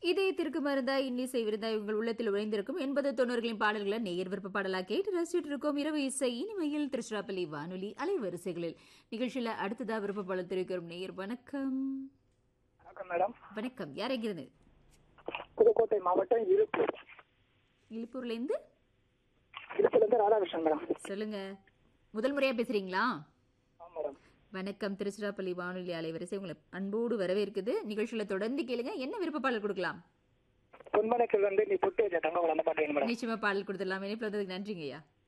இதயத்திற்கு மருந்தாய் இன்னிசை விருந்தாய் உங்கள் உள்ளத்தில் உழைந்திருக்கும் எண்பது தொண்ணூறுகளின் பாடல்களை நேயர் விருப்ப பாடலா கேட்டு ரசிச்சுட்டு இருக்கோம் இரவு இசை இனிமையில் திருச்சிராப்பள்ளி வானொலி அலைவரிசைகளில் நிகழ்ச்சியில அடுத்ததா விருப்ப பாடல் தெரிவிக்கிறோம் நேயர் வணக்கம் வணக்கம் மேடம் வணக்கம் யார் எங்கிருந்து புதுக்கோட்டை மாவட்டம் இருப்பூர் இழுப்பூர்ல இருந்து இருப்புல இருந்து ராதாகிருஷ்ணன் மேடம் சொல்லுங்க முதல் முறையா பேசுறீங்களா ஆமா மேடம் வணக்கம் திருச்சிராப்பள்ளி வானொலி அலைவரிசை உங்களை அன்போடு வரவேற்குது நிகழ்ச்சியில தொடர்ந்து கேளுங்க என்ன விருப்ப பாடல் கொடுக்கலாம் பொன்மனைக்கு வந்து நீ புட்டு வச்ச தங்க அந்த பாட்டு வேணும் மேடம் நிச்சயமா பாடல் கொடுத்துடலாம் இணைப்பு வந்ததுக்கு நன்றிங்கய்யா